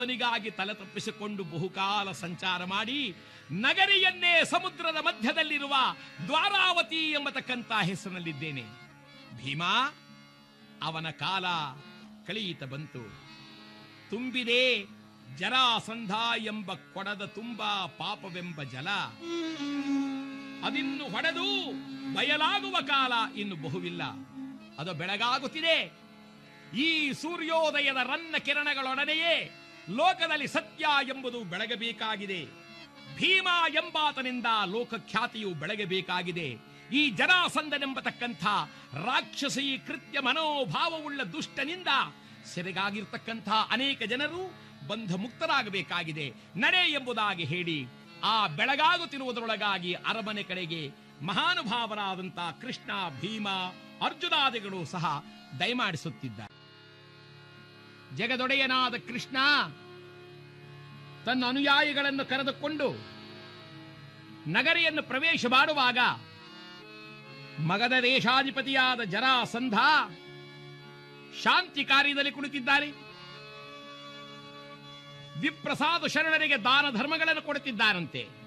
ಅವನಿಗಾಗಿ ತಲೆ ತಪ್ಪಿಸಿಕೊಂಡು ಬಹುಕಾಲ ಸಂಚಾರ ಮಾಡಿ ನಗರಿಯನ್ನೇ ಸಮುದ್ರದ ಮಧ್ಯದಲ್ಲಿರುವ ದ್ವಾರಾವತಿ ಎಂಬತಕ್ಕಂತ ಹೆಸರಿನಲ್ಲಿದ್ದೇನೆ ಭೀಮಾ ಅವನ ಕಾಲ ಕಳೆಯಿತ ಬಂತು ತುಂಬಿದೆ ಜರಾಸಂಧ ಎಂಬ ಕೊಡದ ತುಂಬ ಪಾಪವೆಂಬ ಜಲ ಅದಿನ್ನು ಹೊಡೆದು ಬಯಲಾಗುವ ಕಾಲ ಇನ್ನು ಬಹುವಿಲ್ಲ ಅದು ಬೆಳಗಾಗುತ್ತಿದೆ ಈ ಸೂರ್ಯೋದಯದ ರನ್ನ ಕಿರಣಗಳೊಡನೆಯೇ ಲೋಕದಲ್ಲಿ ಸತ್ಯ ಎಂಬುದು ಬೆಳಗಬೇಕಾಗಿದೆ ಭೀಮ ಎಂಬಾತನಿಂದ ಲೋಕಖ್ಯಾತಿಯು ಬೆಳಗಬೇಕಾಗಿದೆ ಈ ಜರಾಸಂದನೆಂಬತಕ್ಕಂಥ ರಾಕ್ಷಸಿ ಕೃತ್ಯ ಮನೋಭಾವವುಳ್ಳ ದುಷ್ಟನಿಂದ ಸೆರೆಗಾಗಿರ್ತಕ್ಕಂಥ ಅನೇಕ ಜನರು ಬಂಧ ಮುಕ್ತರಾಗಬೇಕಾಗಿದೆ ನಡೆ ಎಂಬುದಾಗಿ ಹೇಳಿ ಆ ಬೆಳಗಾಗುತ್ತಿರುವುದರೊಳಗಾಗಿ ಅರಮನೆ ಕಡೆಗೆ ಮಹಾನುಭಾವರಾದಂಥ ಕೃಷ್ಣ ಭೀಮ ಅರ್ಜುನಾದಿಗಳು ಸಹ ದಯಮಾಡಿಸುತ್ತಿದ್ದಾರೆ ಜಗದೊಡೆಯನಾದ ಕೃಷ್ಣ ತನ್ನ ಅನುಯಾಯಿಗಳನ್ನು ಕರೆದುಕೊಂಡು ನಗರಿಯನ್ನು ಪ್ರವೇಶ ಮಾಡುವಾಗ ಮಗದ ದೇಶಾಧಿಪತಿಯಾದ ಜರಾಸಂಧ ಶಾಂತಿ ಕಾರ್ಯದಲ್ಲಿ ಕುಳಿತಿದ್ದಾರೆ ವಿಪ್ರಸಾದ ಶರಣರಿಗೆ ದಾನ ಧರ್ಮಗಳನ್ನು ಕೊಡುತ್ತಿದ್ದಾರಂತೆ